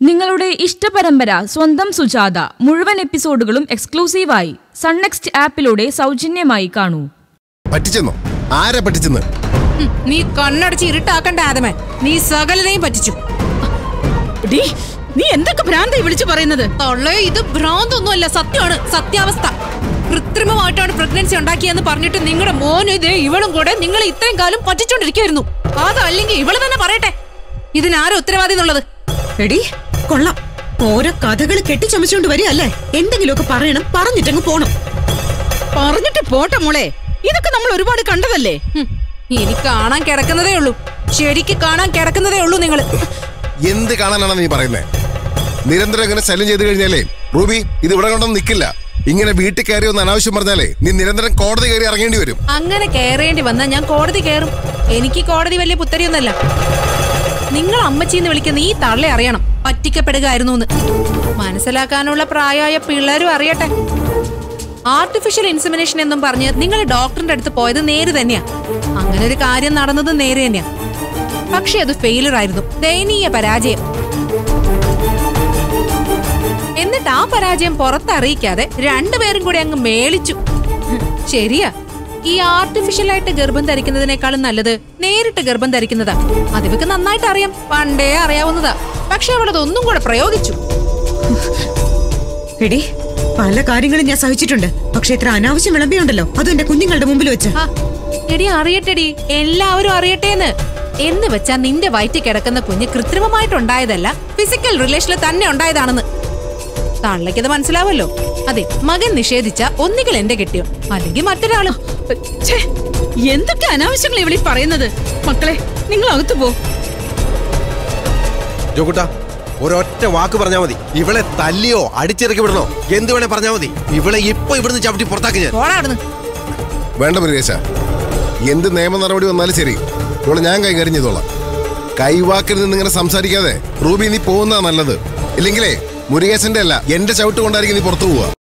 നിങ്ങളുടെ ഇഷ്ടപരമ്പര സ്വന്തം സുജാത മുഴുവൻ എപ്പിസോഡുകളും എക്സ്ക്ലൂസീവായി സൺനെക്സ്റ്റ് ആപ്പിലൂടെ സൗജന്യമായി കാണൂ പറ്റിച്ചെന്നോ ആരാ പറ്റിച്ചെന്ന് ഉം, നീ കണ്ണടച്ച് ഇരുട്ടാക്കണ്ട ആദമേ നീ സകലനെയും പറ്റിച്ചു ഡീ, നീ എന്തൊക്കെ ഭ്രാന്തായി വിളിച്ചു പറയുന്നത് തൊള്ളേ ഇത് ഭ്രാന്തൊന്നുമല്ല സത്യമാണ് സത്യാവസ്ഥ കൃത്രിമമായിട്ടാണ് പ്രഗ്നൻസി ഉണ്ടാക്കിയെന്ന് പറഞ്ഞിട്ട് നിങ്ങളുടെ മോനും ഇതേ ഇവളും കൂടെ നിങ്ങൾ ഇത്രയും കാലം പറ്റിച്ചോണ്ടിരിക്കുവായിരുന്നു അതല്ലെങ്കിൽ ഇവള് തന്നെ പറയട്ടെ ഇതിനാരും ഉത്തരവാദി എന്നുള്ളത് എടി കൊള്ളാം ഓരോ കഥകൾ കെട്ടിച്ചമച്ചുകൊണ്ട് വരികയല്ലേ എന്തെങ്കിലുമൊക്കെ പറയണം പറഞ്ഞിട്ടങ്ങ് പോണം പറഞ്ഞിട്ട് പോട്ടെ മോളെ ഇതൊക്കെ നമ്മൾ ഒരുപാട് കണ്ടതല്ലേ ഉം, ഇനി കാണാൻ കിടക്കുന്നതേ ഉള്ളൂ ശരിക്ക് കാണാൻ കിടക്കുന്നതേ ഉള്ളൂ നിങ്ങള് എന്ത് കാണാനാണ് നീ പറയുന്നത് നിരന്തരം ഇങ്ങനെ ശല്യം ചെയ്ത് കഴിഞ്ഞാലേ റൂബി ഇത് ഇവിടെ കൊണ്ടൊന്നും നിൽക്കില്ല ഇങ്ങനെ വീട്ടിൽ കയറി ഒന്ന് അനാവശ്യം പറഞ്ഞാലേ നീ നിരന്തരം കോടതി കയറി ഇറങ്ങേണ്ടി വരും അങ്ങനെ കയറേണ്ടി വന്നാൽ ഞാൻ കോടതി കയറും എനിക്ക് കോടതി വലിയ പുത്തരിയൊന്നല്ല നിങ്ങൾ അമ്മച്ചിന്ന് വിളിക്കുന്ന ഈ തള്ളെ അറിയണം പറ്റിക്കപ്പെടുകയായിരുന്നു എന്ന് മനസ്സിലാക്കാനുള്ള പ്രായമായ പിള്ളേരും അറിയട്ടെ ആർട്ടിഫിഷ്യൽ ഇൻസമിനേഷൻ എന്നും പറഞ്ഞ് നിങ്ങൾ ഡോക്ടറിന്റെ അടുത്ത് പോയത് നേര് തന്നെയാ അങ്ങനെ ഒരു കാര്യം നടന്നത് നേര് തന്നെയാ പക്ഷെ അത് ഫെയിലർ ആയിരുന്നു ദയനീയ പരാജയം എന്നിട്ട് ആ പരാജയം പുറത്തറിയിക്കാതെ രണ്ടുപേരും കൂടി അങ്ങ് മേളിച്ചു ഹും, ശരിയാ ഈ ആർട്ടിഫിഷ്യൽ ആയിട്ട് ഗർഭം ധരിക്കുന്നതിനേക്കാളും നല്ലത് നേരിട്ട് ഗർഭം ധരിക്കുന്നതാ അതിവക്ക് നന്നായിട്ട് അറിയാം പണ്ടേ അറിയാവുന്നതാ പക്ഷെ അവളത് ഒന്നും കൂടെ പ്രയോഗിച്ചു എടി പല കാര്യങ്ങളും ഞാൻ സഹിച്ചിട്ടുണ്ട് പക്ഷെ ഇത്ര അനാവശ്യം വിളമ്പിയുണ്ടല്ലോ അതും എന്റെ കുഞ്ഞുങ്ങളുടെ മുമ്പിൽ വെച്ച് ആ, എടി അറിയട്ടെടി എല്ലാവരും അറിയട്ടേന്ന് എന്ന് വെച്ചാ നിന്റെ വയറ്റിൽ കിടക്കുന്ന കുഞ്ഞ് കൃത്രിമമായിട്ടുണ്ടായതല്ല ഫിസിക്കൽ റിലേഷനിൽ തന്നെ ഉണ്ടായതാണെന്ന് തള്ളയ്ക്കത് മനസ്സിലാവല്ലോ അതെ മകൻ നിഷേധിച്ച ഒന്നുകിൽ എന്റെ കെട്ടിയോ അല്ലെങ്കിൽ മറ്റൊരാളും ഛേ, എന്തൊക്കെ അനാവശ്യങ്ങൾ ഇവിടെ പറയുന്നത് മക്കളെ നിങ്ങൾ അകത്തു പോ ജോക്കുട്ട ഒരൊറ്റ വാക്ക് പറഞ്ഞാ മതി ഇവളെ തല്ലിയോ അടിച്ചിറക്കി വിടണോ എന്ത് വേണേ പറഞ്ഞാ മതി ഇവളെ ഇപ്പൊ ഇവിടുന്ന് ചവിട്ടി പുറത്താക്കി ഞാൻ പോടാടുന്നു വേണ്ട മുരുകേശ എന്ത് നിയമ നടപടി വന്നാലും ശരി ഇവിടെ ഞാൻ കൈകാര്യം ചെയ്തോളാം കൈവാക്കിൽ നിന്ന് ഇങ്ങനെ സംസാരിക്കാതെ റൂബി നീ പോകുന്നതാ നല്ലത് ഇല്ലെങ്കിലേ മുരുകേശന്റെ അല്ല എന്റെ ചവിട്ട് കൊണ്ടായിരിക്കും നീ പുറത്തു പോവുക